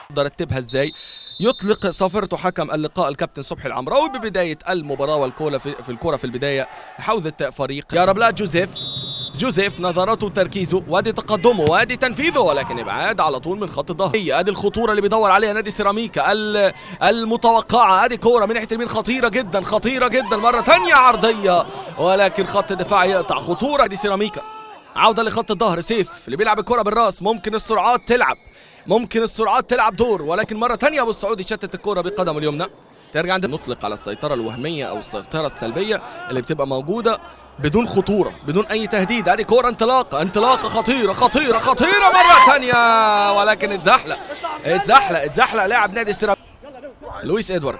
رتبها ازاي يطلق صافرته حكم اللقاء الكابتن صبحي العمراوي ببدايه المباراه والكوره في, في الكره في البدايه حوزه فريق يا رب لا جوزيف جوزيف نظراته وتركيزه وادي تقدمه وادي تنفيذه ولكن ابعاد على طول من خط الظهر هي ادي الخطوره اللي بيدور عليها نادي سيراميكا ال- المتوقعه ادي كوره من ناحيه اليمين خطيره جدا خطيره جدا مره ثانيه عرضيه ولكن خط الدفاع يقطع خطوره نادي سيراميكا عوده لخط الظهر سيف اللي بيلعب الكره بالراس ممكن السرعات تلعب ممكن السرعات تلعب دور ولكن مره ثانيه ابو السعود يشتت الكره بقدمه اليمنى ترجع عند نطلق على السيطره الوهميه او السيطره السلبيه اللي بتبقى موجوده بدون خطوره بدون اي تهديد ادي كوره انطلاقه انطلاقه خطيره خطيره خطيره مره ثانيه ولكن اتزحلق اتزحلق اتزحلق لاعب نادي السيراميكا لويس ادوارد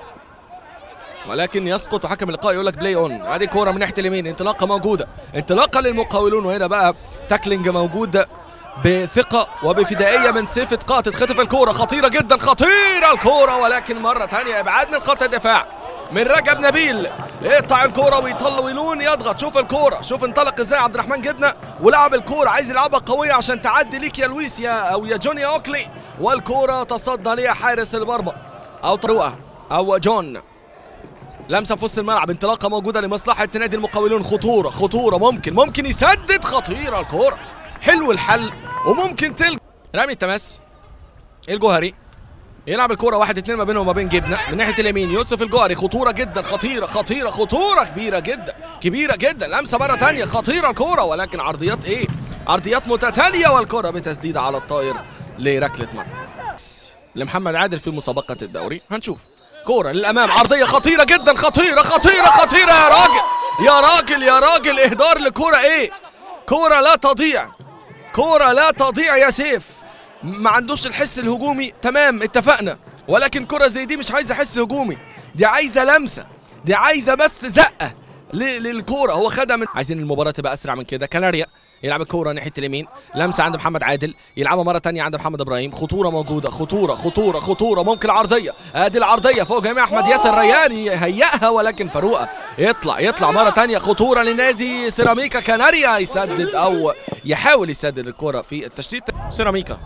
ولكن يسقط وحكم اللقاء يقول لك بلاي اون ادي كوره من ناحيه اليمين انطلاقه موجوده انطلاقه للمقاولون وهنا بقى تاكلينج موجود بثقة وبفدائية من سيف اتقاء تتخطف الكورة خطيرة جدا خطيرة الكورة ولكن مرة ثانية ابعاد من خط الدفاع من رجب نبيل يقطع الكورة ويطل ويلون يضغط شوف الكورة شوف انطلق ازاي عبد الرحمن جبنة ولعب الكورة عايز يلعبها قوية عشان تعدي ليك يا لويس يا او يا جوني اوكلي والكورة تصدى ليها حارس المرمى او طروقة او جون لمسه في وسط الملعب انطلاقه موجوده لمصلحه نادي المقاولون خطوره خطوره ممكن ممكن يسدد خطيره الكوره حلو الحل وممكن تلقى رامي التماس الجوهري يلعب الكرة واحد اتنين ما بينه وما بين جبنة من ناحية اليمين يوسف الجوهري خطورة جدا خطيرة خطيرة خطورة كبيرة جدا كبيرة جدا لمسة مرة تانية خطيرة الكرة ولكن عرضيات ايه؟ عرضيات متتالية والكرة بتسديدة على الطائر لركلة مرمى لمحمد عادل في مسابقة الدوري هنشوف كورة للأمام عرضية خطيرة جدا خطيرة خطيرة خطيرة يا راجل يا راجل يا راجل إهدار لكورة إيه كورة لا تضيع كورة لا تضيع يا سيف ما عندوش الحس الهجومي تمام اتفقنا ولكن كرة زي دي مش عايزة حس هجومي دي عايزة لمسة دي عايزة بس زقة ل- للكورة هو خدها من عايزين المباراة تبقى أسرع من كده كناريا يلعب الكورة ناحية اليمين لمسة عند محمد عادل يلعبها مرة تانية عند محمد إبراهيم خطورة موجودة خطورة خطورة خطورة ممكن عرضية ادي العرضية فوق جميع أحمد ياسر ريان يهيئها ولكن فاروقة يطلع يطلع مرة تانية خطورة لنادي سيراميكا كناريا يسدد أو يحاول يسدد الكرة في التشتيت سيراميكا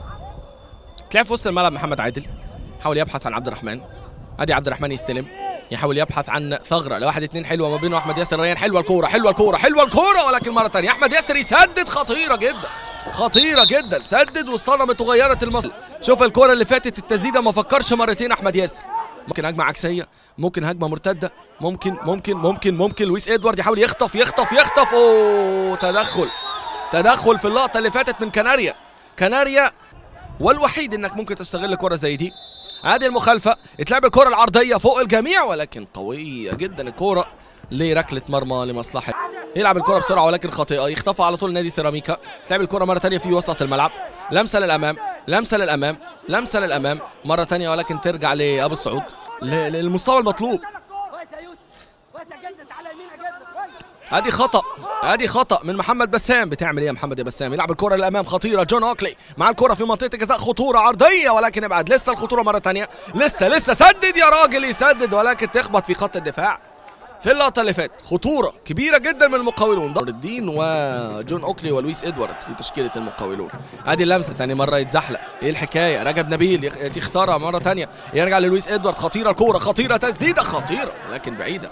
تلعب في وسط الملعب محمد عادل حاول يبحث عن عبد الرحمن ادي عبد الرحمن يستلم يحاول يبحث عن ثغره لواحد اتنين حلوه ما بينه واحمد ياسر ريان حلوه الكوره حلوه الكوره حلوه الكوره ولكن مره ثانيه احمد ياسر يسدد خطيره جدا خطيره جدا سدد واصطدمت وغيرت المصل شوف الكوره اللي فاتت التسديده ما فكرش مرتين احمد ياسر ممكن هجمه عكسيه ممكن هجمه مرتده ممكن ممكن ممكن ممكن لويس ادوارد يحاول يخطف يخطف يخطف اوه تدخل تدخل في اللقطه اللي فاتت من كناريا كناريا والوحيد انك ممكن تستغل كره زي دي ادي المخالفه اتلعب الكره العرضيه فوق الجميع ولكن قويه جدا الكره لركله مرمى لمصلحه يلعب الكره بسرعه ولكن خاطئه يخطفها على طول نادي سيراميكا تلعب الكره مره ثانيه في وسط الملعب لمسه للامام لمسه للامام لمسه للامام مره ثانيه ولكن ترجع لابو السعود ل- للمستوى المطلوب كويس يا يوسف كويس يا جد تعالى يمينك جد كويس ادي خطا ادي خطا من محمد بسام بتعمل ايه يا محمد يا بسام يلعب الكره للامام خطيره جون اوكلي مع الكره في منطقه الجزاء خطوره عرضيه ولكن ابعد لسه الخطوره مره ثانيه لسه لسه سدد يا راجل يسدد ولكن تخبط في خط الدفاع في اللقطه اللي فاتت خطوره كبيره جدا من المقاولون نور الدين وجون اوكلي ولويس ادوارد في تشكيله المقاولون ادي اللمسه ثاني مره يتزحلق ايه الحكايه رجب نبيل يخ- يخسرها مره ثانيه يرجع للويس ادوارد خطيره الكوره خطيره تسديده خطيره لكن بعيده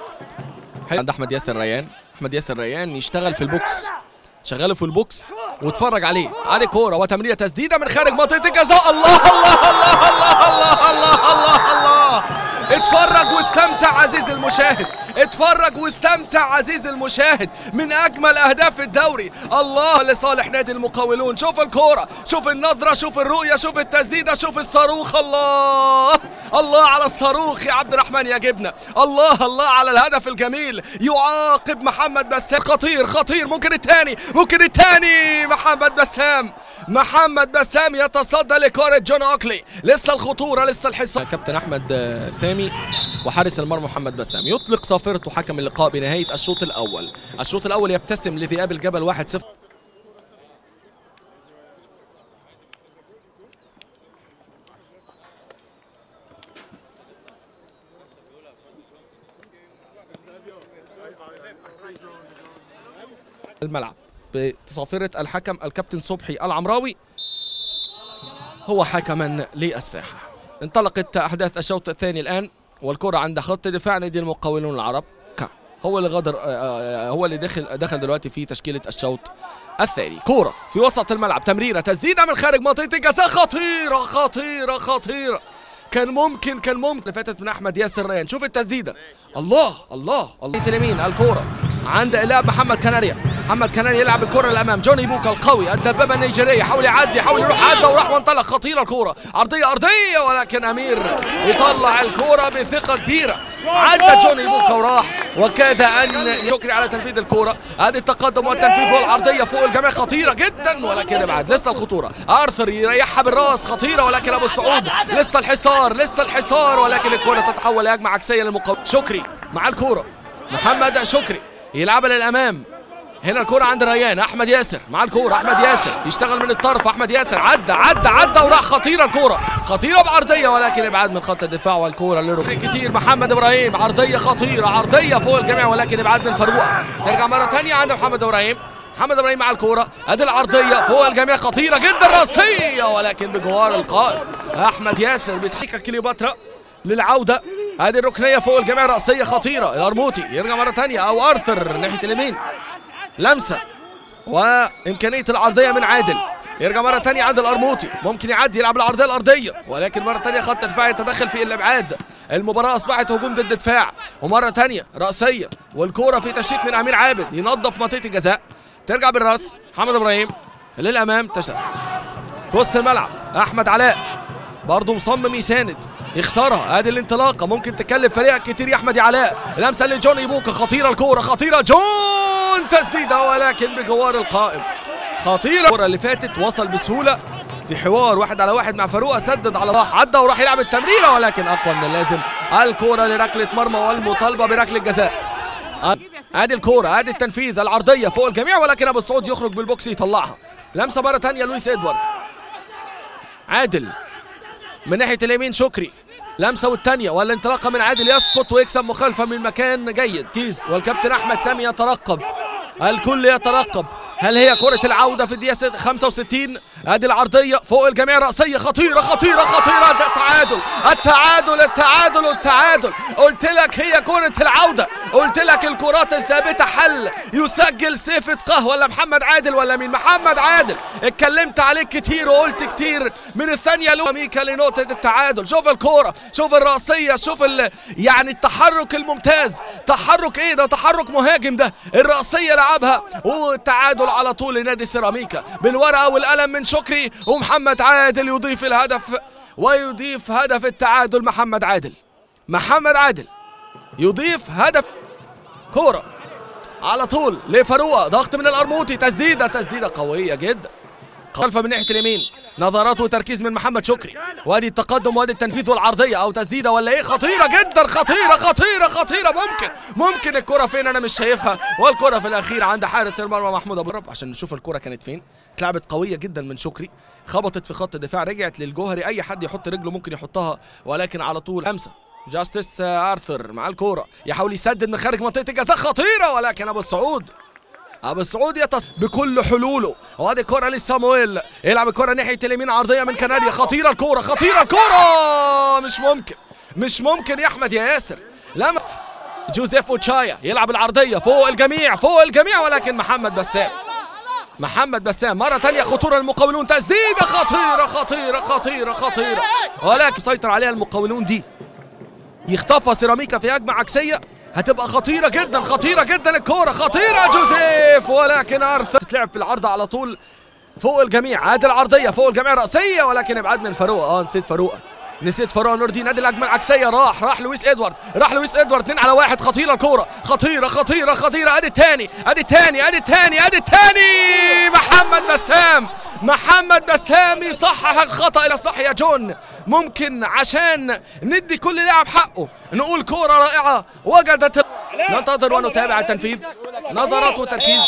حلو. عند احمد ياسر ريان احمد ياسر ريان يشتغل في البوكس شغاله في البوكس واتفرج عليه ادي كوره وتمريره تسديده من خارج منطقه الجزاء الله الله الله الله الله الله الله الله اتفرج واستمتع عزيزي المشاهد اتفرج واستمتع عزيزي المشاهد من اجمل اهداف الدوري الله لصالح نادي المقاولون شوف الكوره شوف النظره شوف الرؤيه شوف التسديده شوف الصاروخ الله الله على الصاروخ يا عبد الرحمن يا جبنه الله الله على الهدف الجميل يعاقب محمد بسام خطير خطير ممكن الثاني ممكن الثاني محمد بسام محمد بسام يتصدى لكرة جون اوكلي لسه الخطوره لسه الحصار كابتن احمد آه، سامي وحارس المرمى محمد بسام يطلق صافرته حكم اللقاء بنهايه الشوط الاول الشوط الاول يبتسم لذئاب الجبل 1-0 الملعب بصافرة الحكم الكابتن صبحي العمراوي هو حكما للساحة انطلقت أحداث الشوط الثاني الآن والكرة عند خط دفاع نادي المقاولون العرب كا. هو اللي غادر آه، آه، هو اللي دخل دخل دلوقتي في تشكيلة الشوط الثاني كورة في وسط الملعب تمريرة تسديدة من خارج منطقة الجزاء خطيرة خطيرة خطيرة كان ممكن كان ممكن اللي فاتت من احمد ياسر ريان شوف التسديده الله الله الله اليمين الكوره عند لاعب محمد كناريا محمد كناريا يلعب الكره للامام جوني بوكا القوي الدبابه النيجيريه حاول يعدي حاول يروح عدى وراح وانطلق خطيره الكوره ارضيه ارضيه ولكن امير يطلع الكوره بثقه كبيره عدى جوني بوكا وراح وكاد ان يكري على تنفيذ الكوره ادي التقدم والتنفيذ والعرضيه فوق الجميع خطيره جدا ولكن ابعد لسه الخطوره ارثر يريحها بالراس خطيره ولكن ابو السعود لسه الحصار لسه الحصار ولكن الكوره تتحول لهجمه عكسيه للمقاومه شكري مع الكوره محمد شكري يلعبها للامام هنا الكرة عند ريان احمد ياسر مع الكرة احمد ياسر يشتغل من الطرف احمد ياسر عدى عدى عدى وراح خطيرة الكرة خطيرة بعرضية ولكن ابعاد من خط الدفاع والكرة لركن كتير محمد ابراهيم عرضية خطيرة عرضية فوق الجميع ولكن ابعاد من فاروق ترجع مرة ثانية عند محمد ابراهيم محمد ابراهيم مع الكوره ادي العرضيه فوق الجميع خطيره جدا راسيه ولكن بجوار القائم احمد ياسر بتحقق كليوباترا للعوده ادي الركنيه فوق الجميع راسيه خطيره الارموطي يرجع مره ثانيه او ارثر ناحيه اليمين لمسه وامكانيه العرضيه من عادل يرجع مره ثانيه عند الارموطي ممكن يعدي يلعب العرضيه الارضيه ولكن مره ثانيه خط الدفاع يتدخل في الابعاد المباراه اصبحت هجوم ضد دفاع ومره ثانيه راسيه والكوره في تشتيت من امير عابد ينظف منطقه الجزاء ترجع بالراس محمد ابراهيم للامام تشتت في وسط الملعب احمد علاء برضه مصمم يساند يخسرها ادي الانطلاقه ممكن تكلف فريقك كتير يا احمد يا علاء لمسه لجون ايبوكا خطيره الكوره خطيره جون تسديده ولكن بجوار القائم خطيره الكوره اللي فاتت وصل بسهوله في حوار واحد على واحد مع فاروق سدد على راح عدى وراح يلعب التمريره ولكن اقوى من اللازم الكوره لركله مرمى والمطالبه بركله جزاء ادي الكوره ادي التنفيذ العرضيه فوق الجميع ولكن ابو السعود يخرج بالبوكس يطلعها لمسه مره ثانيه لويس ادوارد عادل من ناحيه اليمين شكري لمسه والثانيه والانطلاقه من عادل يسقط ويكسب مخالفه من مكان جيد كيز والكابتن احمد سامي يترقب الكل يترقب هل هي كرة العودة في الدقيقة 65 ادي العرضية فوق الجميع رأسية خطيرة خطيرة خطيرة التعادل التعادل التعادل التعادل قلت لك هي كرة العودة قلت لك الكرات الثابتة حل يسجل سيف قه ولا محمد عادل ولا مين محمد عادل اتكلمت عليك كتير وقلت كتير من الثانية لو ميكا لنقطة التعادل شوف الكورة شوف الرأسية شوف ال... يعني التحرك الممتاز تحرك ايه ده تحرك مهاجم ده الرأسية لعبها والتعادل على طول لنادي سيراميكا بالورقة والقلم من شكري ومحمد عادل يضيف الهدف ويضيف هدف التعادل محمد عادل محمد عادل يضيف هدف كورة على طول لفاروق ضغط من الأرموطي تسديدة تسديدة قوية جدا خلفه من ناحية اليمين نظرات وتركيز من محمد شكري وادي التقدم وادي التنفيذ والعرضيه او تسديده ولا ايه خطيره جدا خطيره خطيره خطيره ممكن ممكن الكره فين انا مش شايفها والكره في الاخير عند حارس المرمى محمود ابو رب عشان نشوف الكره كانت فين اتلعبت قويه جدا من شكري خبطت في خط الدفاع رجعت للجوهري اي حد يحط رجله ممكن يحطها ولكن على طول خمسه جاستس ارثر مع الكوره يحاول يسدد من خارج منطقه الجزاء خطيره ولكن ابو السعود ابو السعود يتص بكل حلوله وادي الكره لسامويل يلعب الكره ناحيه اليمين عرضيه من كناريا خطيره الكوره خطيره الكوره مش ممكن مش ممكن يا احمد يا ياسر لما جوزيف اوتشايا يلعب العرضيه فوق الجميع فوق الجميع ولكن محمد بسام محمد بسام مرة ثانية خطورة المقاولون تسديدة خطيرة خطيرة خطيرة خطيرة ولكن سيطر عليها المقاولون دي يخطفها سيراميكا في هجمة عكسية هتبقى خطيرة جدا خطيرة جدا الكورة خطيرة جوزيف ولكن ارثر تتلعب بالعرض على طول فوق الجميع ادي العرضية فوق الجميع رأسية ولكن ابعاد من فاروق اه نسيت فاروق نسيت فاروق نور الدين ادي الهجمة العكسية راح راح لويس ادوارد راح لويس ادوارد اتنين على واحد خطيرة الكورة خطيرة خطيرة خطيرة ادي التاني ادي التاني ادي التاني ادي التاني محمد بسام محمد بسام يصحح الخطا الى صح يا جون ممكن عشان ندي كل لاعب حقه نقول كوره رائعه وجدت ننتظر ونتابع التنفيذ نظرات وتركيز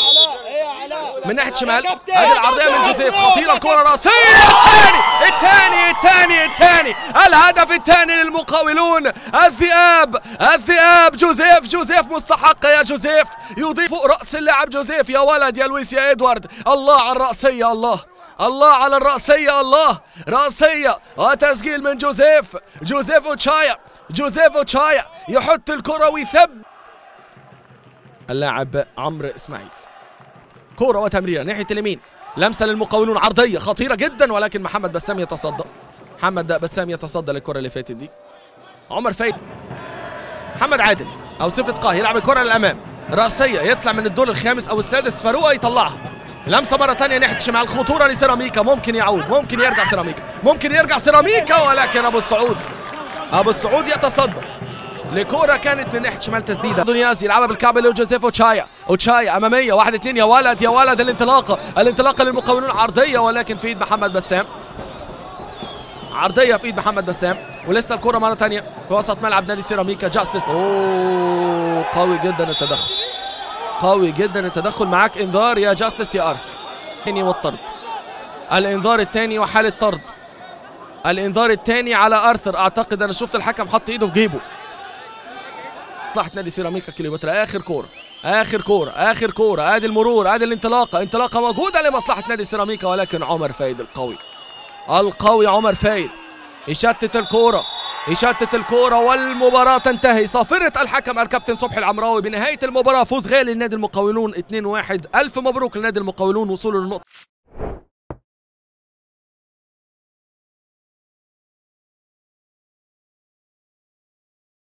من ناحيه شمال هذه العرضيه من جوزيف خطيره الكره راسيه الثاني الثاني الثاني الثاني الهدف الثاني للمقاولون الذئاب الذئاب جوزيف جوزيف مستحق يا جوزيف يضيف فوق راس اللاعب جوزيف يا ولد يا لويس يا ادوارد الله على الراسيه الله الله على الرأسية الله رأسية وتسجيل من جوزيف جوزيف اوتشايا جوزيف اوتشايا يحط الكرة ويثب اللاعب عمرو اسماعيل كرة وتمريرة ناحية اليمين لمسة للمقاولون عرضية خطيرة جدا ولكن محمد بسام يتصدى محمد بسام يتصدى للكرة اللي فاتت دي عمر فايد محمد عادل او صفة قاه يلعب الكرة للامام رأسية يطلع من الدور الخامس او السادس فاروق يطلعها لمسة مرة ثانية ناحية الشمال خطورة لسيراميكا ممكن يعود ممكن يرجع سيراميكا ممكن يرجع سيراميكا ولكن ابو السعود ابو السعود يتصدى لكرة كانت من ناحية شمال تسديدة دونيازي يلعبها بالكعب لجوزيف اوتشايا اوتشايا امامية واحد اثنين يا ولد يا ولد الانطلاقة الانطلاقة للمقاولون عرضية ولكن في ايد محمد بسام عرضية في ايد محمد بسام ولسه الكرة مرة ثانية في وسط ملعب نادي سيراميكا جاستس اوه قوي جدا التدخل قوي جدا التدخل معاك انذار يا جاستس يا ارثر الثاني والطرد الانذار الثاني وحالة طرد الانذار الثاني على ارثر اعتقد انا شفت الحكم حط ايده في جيبه مصلحة نادي سيراميكا كليوباترا اخر كورة اخر كورة اخر كورة ادي المرور ادي الانطلاقة انطلاقة موجودة لمصلحة نادي سيراميكا ولكن عمر فايد القوي القوي عمر فايد يشتت الكورة يشتت الكورة والمباراة تنتهي صافرة الحكم الكابتن صبحي العمراوي بنهاية المباراة فوز غالي لنادي المقاولون 2-1 ألف مبروك لنادي المقاولون وصوله للنقطة